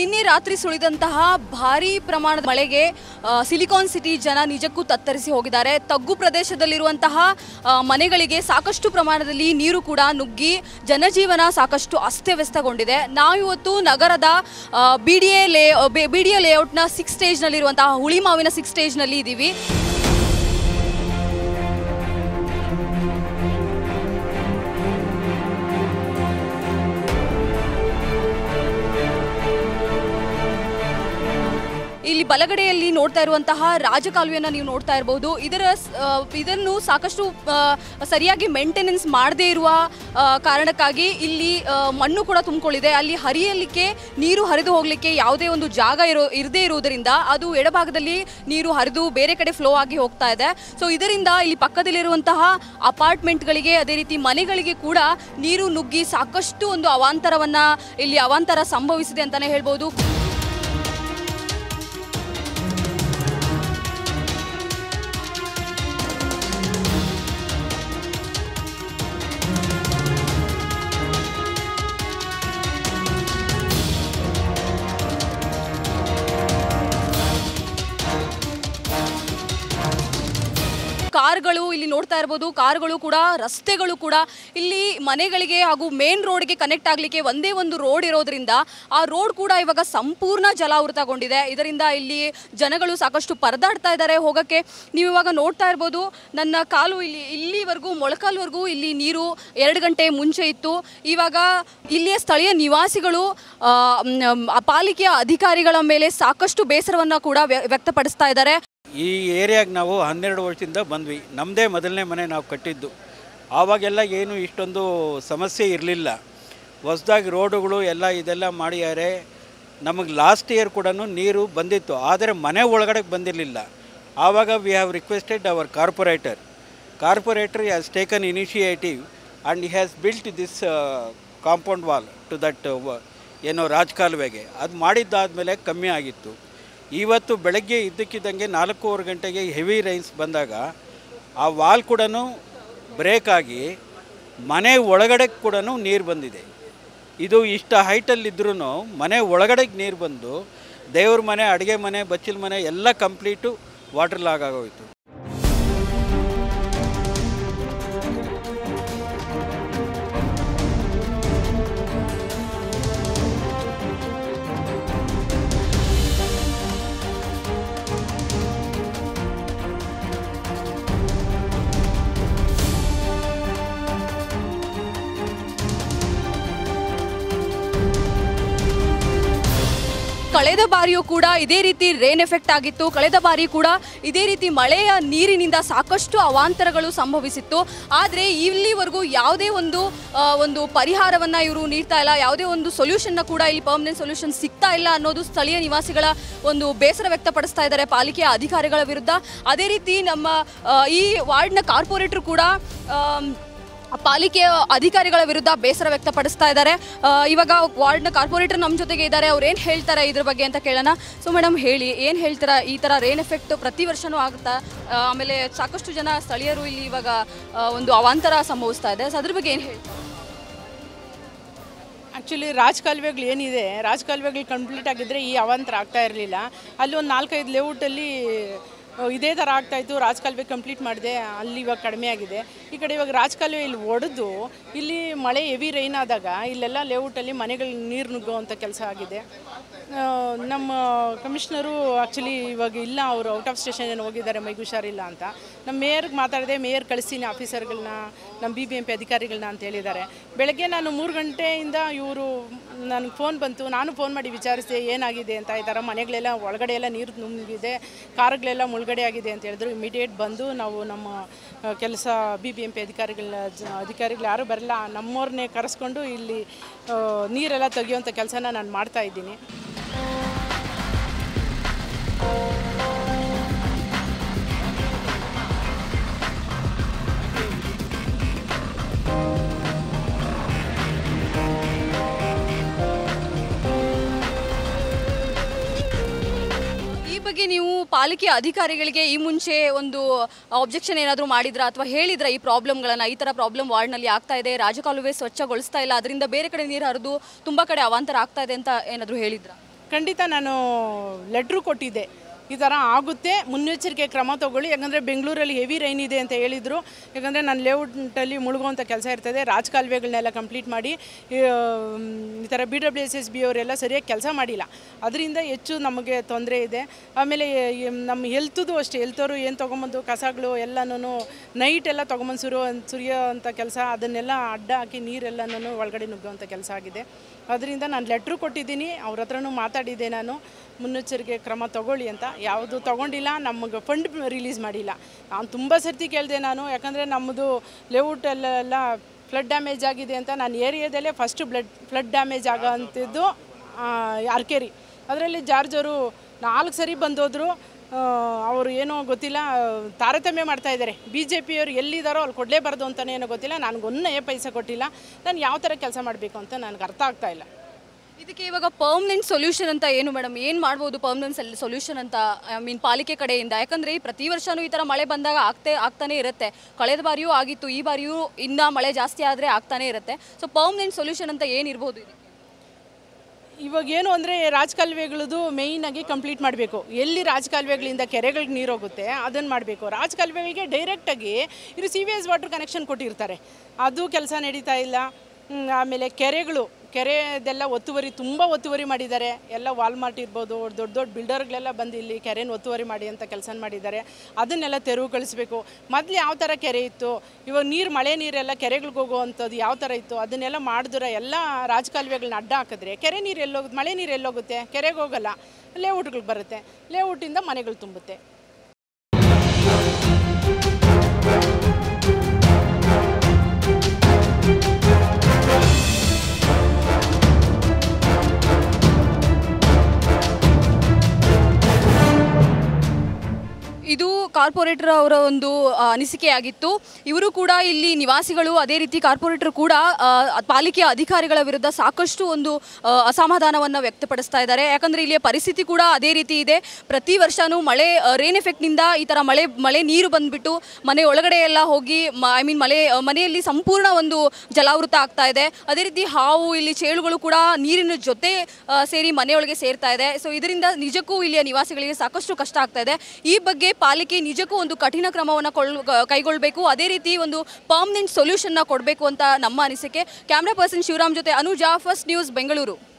ನಿನ್ನೆ ರಾತ್ರಿ ಸುಳಿದಂತಹ ಭಾರೀ ಪ್ರಮಾಣದ ಮಳೆಗೆ ಆ, ಸಿಲಿಕಾನ್ ಸಿಟಿ ಜನ ನಿಜಕ್ಕೂ ತತ್ತರಿಸಿ ಹೋಗಿದ್ದಾರೆ ತಗ್ಗು ಪ್ರದೇಶದಲ್ಲಿರುವಂತಹ ಆ, ಮನೆಗಳಿಗೆ ಸಾಕಷ್ಟು ಪ್ರಮಾಣದಲ್ಲಿ ನೀರು ಕೂಡ ನುಗ್ಗಿ ಜನಜೀವನ ಸಾಕಷ್ಟು ಅಸ್ತವ್ಯಸ್ತಗೊಂಡಿದೆ ನಾವಿವತ್ತು ನಗರದ ಬಿ ಡಿ ಎ ಲೇ ಬಿ ಡಿ ಎ ಲೇಔಟ್ನ ಸಿಕ್ಸ್ ಸ್ಟೇಜ್ನಲ್ಲಿರುವಂತಹ ಹುಳಿಮಾವಿನ ಸಿಕ್ಸ್ ಸ್ಟೇಜ್ನಲ್ಲಿ ಇದ್ದೀವಿ ಇಲ್ಲಿ ಬಲಗಡೆಯಲ್ಲಿ ನೋಡ್ತಾ ಇರುವಂತಹ ರಾಜಕಾಲುವೆಯನ್ನು ನೀವು ನೋಡ್ತಾ ಇರಬಹುದು ಇದರ ಸ್- ಆ, ಇದನ್ನು ಸಾಕಷ್ಟು ಆ, ಸರಿಯಾಗಿ ಮೇಂಟೆನೆನ್ಸ್ ಮಾಡದೇ ಇರುವ ಆ, ಕಾರಣಕ್ಕಾಗಿ ಇಲ್ಲಿ ಆ, ಮಣ್ಣು ಕೂಡ ತುಂಬಿಕೊಂಡಿದೆ ಅಲ್ಲಿ ಹರಿಯಲಿಕ್ಕೆ ನೀರು ಹರಿದು ಹೋಗಲಿಕ್ಕೆ ಯಾವುದೇ ಒಂದು ಜಾಗ ಇರೋ ಇರದೇ ಇರುವುದರಿಂದ ಅದು ಎಡಭಾಗದಲ್ಲಿ ನೀರು ಹರಿದು ಬೇರೆ ಕಡೆ ಫ್ಲೋ ಆಗಿ ಹೋಗ್ತಾ ಇದೆ ಸೊ ಇದರಿಂದ ಇಲ್ಲಿ ಪಕ್ಕದಲ್ಲಿರುವಂತಹ ಅಪಾರ್ಟ್ಮೆಂಟ್ಗಳಿಗೆ ಅದೇ ರೀತಿ ಮನೆಗಳಿಗೆ ಕೂಡ ನೀರು ನುಗ್ಗಿ ಸಾಕಷ್ಟು ಒಂದು ಅವಾಂತರವನ್ನ ಇಲ್ಲಿ ಅವಾಂತರ ಸಂಭವಿಸಿದೆ ಅಂತಾನೆ ಹೇಳ್ಬೋದು ಕಾರ್ಗಳು ಇಲ್ಲಿ ನೋಡ್ತಾ ಇರ್ಬೋದು ಕಾರ್ಗಳು ಕೂಡ ರಸ್ತೆಗಳು ಕೂಡ ಇಲ್ಲಿ ಮನೆಗಳಿಗೆ ಹಾಗೂ ಮೇನ್ ರೋಡ್ಗೆ ಕನೆಕ್ಟ್ ಆಗಲಿಕ್ಕೆ ಒಂದೇ ಒಂದು ರೋಡ್ ಇರೋದ್ರಿಂದ ಆ ರೋಡ್ ಕೂಡ ಇವಾಗ ಸಂಪೂರ್ಣ ಜಲಾವೃತಗೊಂಡಿದೆ ಇದರಿಂದ ಇಲ್ಲಿ ಜನಗಳು ಸಾಕಷ್ಟು ಪರದಾಡ್ತಾ ಇದ್ದಾರೆ ಹೋಗೋಕ್ಕೆ ನೀವು ಇವಾಗ ನೋಡ್ತಾ ಇರ್ಬೋದು ನನ್ನ ಕಾಲು ಇಲ್ಲಿ ಇಲ್ಲಿವರೆಗೂ ಮೊಳಕಾಲ್ವರೆಗೂ ಇಲ್ಲಿ ನೀರು ಎರಡು ಗಂಟೆ ಮುಂಚೆ ಇತ್ತು ಇವಾಗ ಇಲ್ಲಿಯ ಸ್ಥಳೀಯ ನಿವಾಸಿಗಳು ಆ, ಮ್, ಆ ಪಾಲಿಕೆಯ ಅಧಿಕಾರಿಗಳ ಮೇಲೆ ಸಾಕಷ್ಟು ಬೇಸರವನ್ನು ಕೂಡ ವ್ಯ- ವ್ಯಕ್ತಪಡಿಸ್ತಾ ಇದ್ದಾರೆ ಈ ಏರಿಯಾಗೆ ನಾವು ಹನ್ನೆರಡು ವರ್ಷದಿಂದ ಬಂದ್ವಿ ನಮ್ಮದೇ ಮೊದಲನೇ ಮನೆ ನಾವು ಕಟ್ಟಿದ್ದು ಆವಾಗೆಲ್ಲ ಏನು ಇಷ್ಟೊಂದು ಸಮಸ್ಯೆ ಇರಲಿಲ್ಲ ಹೊಸ್ದಾಗಿ ರೋಡುಗಳು ಎಲ್ಲ ಇದೆಲ್ಲ ಮಾಡಿದ್ದಾರೆ ನಮಗೆ ಲಾಸ್ಟ್ ಇಯರ್ ಕೂಡ ನೀರು ಬಂದಿತ್ತು ಆದರೆ ಮನೆ ಒಳಗಡೆ ಬಂದಿರಲಿಲ್ಲ ಆವಾಗ we have requested our corporator corporator has taken initiative and has built this compound wall to that ಏನೋ ರಾಜಕಾಲುವೆಗೆ ಅದು ಮಾಡಿದ್ದಾದಮೇಲೆ ಕಮ್ಮಿ ಆಗಿತ್ತು ಇವತ್ತು ಬೆಳಗ್ಗೆ ಇದ್ದಕ್ಕಿದ್ದಂಗೆ ನಾಲ್ಕೂವರೆ ಗಂಟೆಗೆ ಹೆವಿ ರೈನ್ಸ್ ಬಂದಾಗ ಆ ವಾಲ್ ಕೂಡ ಬ್ರೇಕ್ ಆಗಿ ಮನೆ ಒಳಗಡೆ ಕೂಡ ನೀರು ಬಂದಿದೆ ಇದು ಇಷ್ಟ ಹೈಟಲ್ಲಿದ್ರೂ ಮನೆ ಒಳಗಡೆಗೆ ನೀರು ಬಂದು ದೇವ್ರ ಮನೆ ಅಡುಗೆ ಮನೆ ಬಚ್ಚಿಲ ಮನೆ ಎಲ್ಲ ಕಂಪ್ಲೀಟು ವಾಟರ್ ಲಾಗ್ ಆಗೋಯ್ತು ಕಳೆದ ಬಾರಿಯೂ ಕೂಡ ಇದೇ ರೀತಿ ರೇನ್ ಎಫೆಕ್ಟ್ ಆಗಿತ್ತು ಕಳೆದ ಬಾರಿ ಕೂಡ ಇದೇ ರೀತಿ ಮಳೆಯ ನೀರಿನಿಂದ ಸಾಕಷ್ಟು ಅವಾಂತರಗಳು ಸಂಭವಿಸಿತ್ತು ಆದರೆ ಇಲ್ಲಿವರೆಗೂ ಯಾವುದೇ ಒಂದು ಆ, ಒಂದು ಪರಿಹಾರವನ್ನ ಇವರು ನೀಡ್ತಾ ಇಲ್ಲ ಯಾವುದೇ ಒಂದು ಸೊಲ್ಯೂಷನ್ನ ಕೂಡ ಇಲ್ಲಿ ಪರ್ಮನೆಂಟ್ ಸೊಲ್ಯೂಷನ್ ಸಿಗ್ತಾ ಇಲ್ಲ ಅನ್ನೋದು ಸ್ಥಳೀಯ ನಿವಾಸಿಗಳ ಒಂದು ಬೇಸರ ವ್ಯಕ್ತಪಡಿಸ್ತಾ ಇದ್ದಾರೆ ಪಾಲಿಕೆಯ ಅಧಿಕಾರಿಗಳ ವಿರುದ್ಧ ಅದೇ ರೀತಿ ನಮ್ಮ ಆ, ಈ ವಾರ್ಡ್ನ ಕಾರ್ಪೊರೇಟರ್ ಕೂಡ ಆಮ್, ಪಾಲಿಕೆಯ ಅಧಿಕಾರಿಗಳ ವಿರುದ್ಧ ಬೇಸರ ವ್ಯಕ್ತಪಡಿಸ್ತಾ ಇದ್ದಾರೆ ಆ, ಇವಾಗ ವಾರ್ಡ್ನ ಕಾರ್ಪೊರೇಟರ್ ನಮ್ಮ ಜೊತೆಗೆ ಇದ್ದಾರೆ ಅವ್ರು ಏನು ಹೇಳ್ತಾರೆ ಇದ್ರ ಬಗ್ಗೆ ಅಂತ ಕೇಳೋಣ ಸೊ ಮೇಡಮ್ ಹೇಳಿ ಏನು ಹೇಳ್ತೀರಾ ಈ ಥರ ರೇನ್ ಎಫೆಕ್ಟ್ ಪ್ರತಿ ವರ್ಷನೂ ಆಗುತ್ತಾ ಆ, ಆಮೇಲೆ ಸಾಕಷ್ಟು ಜನ ಸ್ಥಳೀಯರು ಇಲ್ಲಿ ಇವಾಗ ಆ, ಒಂದು ಅವಾಂತರ ಸಂಭವಿಸ್ತಾ ಇದೆ ಸೊ ಅದ್ರ ಬಗ್ಗೆ ಏನು ಹೇಳ್ತಾರೆ ಆ್ಯಕ್ಚುಲಿ ರಾಜಕಾಲುವೆಗಳು ಏನಿದೆ ರಾಜಕಾಲುವೆಗಳು ಕಂಪ್ಲೀಟ್ ಆಗಿದ್ದರೆ ಈ ಅವಾಂತರ ಆಗ್ತಾ ಇರಲಿಲ್ಲ ಅಲ್ಲಿ ಒಂದು ನಾಲ್ಕೈದು ಲೇಔಟಲ್ಲಿ ಇದೇ ಥರ ಆಗ್ತಾಯಿತ್ತು ರಾಜಕಾಲುವೆ ಕಂಪ್ಲೀಟ್ ಮಾಡಿದೆ ಅಲ್ಲಿ ಇವಾಗ ಕಡಿಮೆ ಆಗಿದೆ ಈ ಕಡೆ ಇವಾಗ ರಾಜಕಾಲುವೆ ಇಲ್ಲಿ ಒಡೆದು ಇಲ್ಲಿ ಮಳೆ ಹೆವಿ ರೈನ್ ಆದಾಗ ಇಲ್ಲೆಲ್ಲ ಲೇಔಟಲ್ಲಿ ಮನೆಗಳು ನೀರು ನುಗ್ಗುವಂಥ ಕೆಲಸ ಆಗಿದೆ ಆ, ನಮ್ಮ ಕಮಿಷನರು ಆ್ಯಕ್ಚುಲಿ ಇವಾಗ ಇಲ್ಲ ಅವರು ಔಟ್ ಆಫ್ ಸ್ಟೇಷನ್ ಏನು ಹೋಗಿದ್ದಾರೆ ಮೈಗೆ ಹುಷಾರಿಲ್ಲ ಅಂತ ನಮ್ಮ ಮೇಯರ್ಗೆ ಮಾತಾಡಿದೆ ಮೇಯರ್ ಕಳಿಸ್ತೀನಿ ಆಫೀಸರ್ಗಳನ್ನ ನಮ್ಮ ಬಿ ಬಿ ಎಂ ಪಿ ಅಧಿಕಾರಿಗಳನ್ನ ಅಂತ ಹೇಳಿದ್ದಾರೆ ಬೆಳಗ್ಗೆ ನಾನು ಮೂರು ಗಂಟೆಯಿಂದ ಇವರು ನನಗೆ ಫೋನ್ ಬಂತು ನಾನು ಫೋನ್ ಮಾಡಿ ವಿಚಾರಿಸಿದೆ ಏನಾಗಿದೆ ಅಂತ ಈ ಥರ ಮನೆಗಳೆಲ್ಲ ಒಳಗಡೆ ಎಲ್ಲ ನೀರು ನುಂಗಿದೆ ಕಾರುಗಳೆಲ್ಲ ಮುಳುಗಡೆ ಆಗಿದೆ ಅಂತ ಹೇಳಿದ್ರು ಇಮಿಡಿಯೇಟ್ ಬಂದು ನಾವು ನಮ್ಮ ಕೆಲಸ ಬಿ ಬಿ ಎಂ ಪಿ ಅಧಿಕಾರಿಗಳ ಜ- ಅಧಿಕಾರಿಗಳು ಯಾರೂ ಬರಲ್ಲ ನಮ್ಮವ್ರನ್ನೇ ಕರೆಸ್ಕೊಂಡು ಇಲ್ಲಿ ಆ, ನೀರೆಲ್ಲ ತೆಗಿಯುವಂಥ ಕೆಲಸನ ನಾನು ಮಾಡ್ತಾ ಇದ್ದೀನಿ ಈ ಬಗ್ಗೆ ನೀವು ಪಾಲಿಕೆ ಅಧಿಕಾರಿಗಳಿಗೆ ಈ ಮುಂಚೆ ಒಂದು ಆಬ್ಜೆಕ್ಷನ್ ಏನಾದರೂ ಮಾಡಿದ್ರಾ ಅಥವಾ ಹೇಳಿದ್ರ ಈ ಪ್ರಾಬ್ಲಮ್ಗಳನ್ನು ಈ ಥರ ಪ್ರಾಬ್ಲಮ್ ವಾರ್ಡ್ನಲ್ಲಿ ಆಗ್ತಾ ಇದೆ ರಾಜಕಾಲುವೆ ಸ್ವಚ್ಛಗೊಳಿಸ್ತಾ ಇಲ್ಲ ಅದರಿಂದ ಬೇರೆ ಕಡೆ ನೀರು ಹರಿದು ತುಂಬ ಕಡೆ ಅವಾಂತರ ಆಗ್ತಾ ಇದೆ ಅಂತ ಏನಾದರೂ ಹೇಳಿದ್ರಾ ಖಂಡಿತ ನಾನು ಲೆಟ್ರು ಕೊಟ್ಟಿದ್ದೆ ಈ ಥರ ಆಗುತ್ತೆ ಮುನ್ನೆಚ್ಚರಿಕೆ ಕ್ರಮ ತಗೊಳ್ಳಿ ಯಾಕಂದರೆ ಬೆಂಗಳೂರಲ್ಲಿ ಹೆವಿ ರೈನ್ ಇದೆ ಅಂತ ಹೇಳಿದರು ಯಾಕಂದರೆ ನನ್ನ ಲೇಔಟಲ್ಲಿ ಮುಳುಗುವಂಥ ಕೆಲಸ ಇರ್ತದೆ ರಾಜಕಾಲುವೆಗಳನ್ನೆಲ್ಲ ಕಂಪ್ಲೀಟ್ ಮಾಡಿ ಈ, ಆಮ್, ಈ ಥರ B W S S B ಅವರೆಲ್ಲ ಸರಿಯಾಗಿ ಕೆಲಸ ಮಾಡಿಲ್ಲ ಅದರಿಂದ ಹೆಚ್ಚು ನಮಗೆ ತೊಂದರೆ ಇದೆ ಆಮೇಲೆ ಈ ನಮ್ಮ ಹೆಲ್ತದು ಅಷ್ಟೇ ಹೆಲ್ತವರು ಏನು ತೊಗೊಂಬಂದು ಕಸಗಳು ಎಲ್ಲನೂ ನೈಟ್ ಎಲ್ಲ ತೊಗೊಂಬಂದು ಸುರಿಯೋ ಸುರಿಯೋ ಅಂಥ ಕೆಲಸ ಅದನ್ನೆಲ್ಲ ಅಡ್ಡ ಹಾಕಿ ನೀರೆಲ್ಲನೂ ಒಳಗಡೆ ನುಗ್ಗುವಂಥ ಕೆಲಸ ಆಗಿದೆ ಅದರಿಂದ ನಾನು ಲೆಟ್ರು ಕೊಟ್ಟಿದ್ದೀನಿ ಅವ್ರ ಹತ್ರನೂ ಮಾತಾಡಿದ್ದೆ ನಾನು ಮುನ್ನೆಚ್ಚರಿಕೆ ಕ್ರಮ ತಗೊಳ್ಳಿ ಅಂತ ಯಾವುದು ತಗೊಂಡಿಲ್ಲ ನಮಗೆ ಫಂಡ್ ರಿಲೀಸ್ ಮಾಡಿಲ್ಲ ನಾನು ತುಂಬ ಸರ್ತಿ ಕೇಳಿದೆ ನಾನು ಯಾಕಂದರೆ ನಮ್ಮದು ಲೇಔಟಲ್ಲೆಲ್ಲ ಫ್ಲಡ್ ಡ್ಯಾಮೇಜ್ ಆಗಿದೆ ಅಂತ ನಾನು ಏರಿಯಾದಲ್ಲೇ ಫಸ್ಟ್ ಬ್ಲಡ್ ಫ್ಲಡ್ ಡ್ಯಾಮೇಜ್ ಆಗೋ ಅಂಥದ್ದು ಅರ್ಕೇರಿ ಅದರಲ್ಲಿ ಜಾರ್ಜ್ ಅವರು ನಾಲ್ಕು ಸರಿ ಬಂದೋದ್ರು ಅವರು ಏನೋ ಗೊತ್ತಿಲ್ಲ ತಾರತಮ್ಯ ಮಾಡ್ತಾ ಇದ್ದಾರೆ ಬಿ ಜೆ ಪಿಯವರು ಎಲ್ಲಿದ್ದಾರೋ ಅಲ್ಲಿ ಕೊಡಲೇಬಾರ್ದು ಅಂತಲೇ ಏನೋ ಗೊತ್ತಿಲ್ಲ ನನಗೊಂದೇ ಪೈಸೆ ಕೊಟ್ಟಿಲ್ಲ ನಾನು ಯಾವ ಥರ ಕೆಲಸ ಮಾಡಬೇಕು ಅಂತ ನನಗೆ ಅರ್ಥ ಆಗ್ತಾ ಇಲ್ಲ ಇದಕ್ಕೆ ಇವಾಗ ಪರ್ಮನೆಂಟ್ ಸೊಲ್ಯೂಷನ್ ಅಂತ ಏನು ಮೇಡಮ್ ಏನು ಮಾಡ್ಬೋದು ಪರ್ಮನೆಂಟ್ ಸೊಲ್ಯೂಷನ್ ಅಂತ ಐ ಮೀನ್ ಪಾಲಿಕೆ ಕಡೆಯಿಂದ ಯಾಕಂದ್ರೆ ಈ ಪ್ರತಿ ವರ್ಷನೂ ಈ ಥರ ಮಳೆ ಬಂದಾಗ ಆಗ್ತೇ ಆಗ್ತಾನೆ ಇರುತ್ತೆ ಕಳೆದ ಬಾರಿಯೂ ಆಗಿತ್ತು ಈ ಬಾರಿಯೂ ಇನ್ನ ಮಳೆ ಜಾಸ್ತಿ ಆದರೆ ಆಗ್ತಾನೆ ಇರುತ್ತೆ ಸೊ ಪರ್ಮನೆಂಟ್ ಸೊಲ್ಯೂಷನ್ ಅಂತ ಏನಿರ್ಬೋದು ಇದಕ್ಕೆ ಇವಾಗ ಏನು ಅಂದರೆ ರಾಜಕಾಲುವೆಗಳದು ಮೇಯ್ನಾಗಿ ಕಂಪ್ಲೀಟ್ ಮಾಡಬೇಕು ಎಲ್ಲಿ ರಾಜಕಾಲುವೆಗಳಿಂದ ಕೆರೆಗಳಿಗೆ ನೀರು ಹೋಗುತ್ತೆ ಅದನ್ನು ಮಾಡಬೇಕು ರಾಜಕಾಲುವೆಗಳಿಗೆ ಡೈರೆಕ್ಟಾಗಿ ಇದು C V S water connection ಕೊಟ್ಟಿರ್ತಾರೆ ಅದು ಕೆಲಸ ನಡೀತಾ ಇಲ್ಲ ಹ್ಮ್, ಆಮೇಲೆ ಕೆರೆಗಳು ಕೆರೆದೆಲ್ಲ ಒತ್ತುವರಿ ತುಂಬ ಒತ್ತುವರಿ ಮಾಡಿದ್ದಾರೆ ಎಲ್ಲ ವಾಲ್ಮಾರ್ಟ್ ಇರ್ಬೋದು ದೊಡ್ಡ ದೊಡ್ಡ ಬಿಲ್ಡರ್ಗಳೆಲ್ಲ ಬಂದು ಇಲ್ಲಿ ಕೆರೆನ ಒತ್ತುವರಿ ಮಾಡಿ ಅಂತ ಕೆಲಸ ಮಾಡಿದ್ದಾರೆ ಅದನ್ನೆಲ್ಲ ತೆರವುಗೊಳಿಸ್ಬೇಕು ಮೊದಲು ಯಾವ ಥರ ಕೆರೆ ಇತ್ತು ಇವಾಗ ನೀರು ಮಳೆ ನೀರೆಲ್ಲ ಕೆರೆಗಳಿಗೆ ಹೋಗುವಂಥದ್ದು ಯಾವ ಥರ ಇತ್ತು ಅದನ್ನೆಲ್ಲ ಮಾಡಿದ್ರೆ ಎಲ್ಲ ರಾಜಕಾಲುವೆಗಳನ್ನ ಅಡ್ಡ ಹಾಕಿದ್ರೆ ಕೆರೆ ನೀರು ಎಲ್ಲೋಗುತ್ತೆ ಮಳೆ ನೀರು ಎಲ್ಲೋಗುತ್ತೆ ಕೆರೆಗೆ ಹೋಗಲ್ಲ ಲೇಔಟ್ಗಳಿಗೆ ಬರುತ್ತೆ ಲೇಔಟಿಂದ ಮನೆಗಳು ತುಂಬುತ್ತೆ ಇದು ಕಾರ್ಪೊರೇಟರ್ ಅವರ ಒಂದು ಆ, ಅನಿಸಿಕೆಯಾಗಿತ್ತು ಇವರು ಕೂಡ ಇಲ್ಲಿ ನಿವಾಸಿಗಳು ಅದೇ ರೀತಿ ಕಾರ್ಪೊರೇಟರ್ ಕೂಡ ಆ, ಪಾಲಿಕೆಯ ಅಧಿಕಾರಿಗಳ ವಿರುದ್ಧ ಸಾಕಷ್ಟು ಒಂದು ಆ, ಅಸಮಾಧಾನವನ್ನು ವ್ಯಕ್ತಪಡಿಸ್ತಾ ಇದ್ದಾರೆ ಯಾಕಂದ್ರೆ ಇಲ್ಲಿಯ ಪರಿಸ್ಥಿತಿ ಕೂಡ ಅದೇ ರೀತಿ ಇದೆ ಪ್ರತಿ ವರ್ಷನೂ ಮಳೆ ರೇನ್ ಎಫೆಕ್ಟ್ನಿಂದ ಈ ಥರ ಮಳೆ ಮಳೆ ನೀರು ಬಂದ್ಬಿಟ್ಟು ಮನೆ ಒಳಗಡೆ ಎಲ್ಲ ಹೋಗಿ ಐ ಮೀನ್ ಮಳೆ ಆ, ಮನೆಯಲ್ಲಿ ಸಂಪೂರ್ಣ ಒಂದು ಜಲಾವೃತ ಆಗ್ತಾ ಇದೆ ಅದೇ ರೀತಿ ಹಾವು ಇಲ್ಲಿ ಚೇಳುಗಳು ಕೂಡ ನೀರಿನ ಜೊತೆ ಆ, ಸೇರಿ ಮನೆಯೊಳಗೆ ಸೇರ್ತಾ ಇದೆ ಸೊ ಇದರಿಂದ ನಿಜಕ್ಕೂ ಇಲ್ಲಿಯ ನಿವಾಸಿಗಳಿಗೆ ಸಾಕಷ್ಟು ಕಷ್ಟ ಆಗ್ತಾ ಇದೆ ಈ ಬಗ್ಗೆ ಪಾಲಿಕೆ ನಿಜಕ್ಕೂ ಒಂದು ಕಠಿಣ ಕ್ರಮವನ್ನು ಕೊಳ್ಳ ಕೈಗೊಳ್ಳಬೇಕು ಅದೇ ರೀತಿ ಒಂದು ಪರ್ಮನೆಂಟ್ ಸೊಲ್ಯೂಷನ್ನ ಕೊಡಬೇಕು ಅಂತ ನಮ್ಮ ಅನಿಸಿಕೆ ಕ್ಯಾಮ್ರಾ ಪರ್ಸನ್ ಶಿವರಾಮ್ ಜೊತೆ ಅನುಜಾ ಫಸ್ಟ್ ನ್ಯೂಸ್ ಬೆಂಗಳೂರು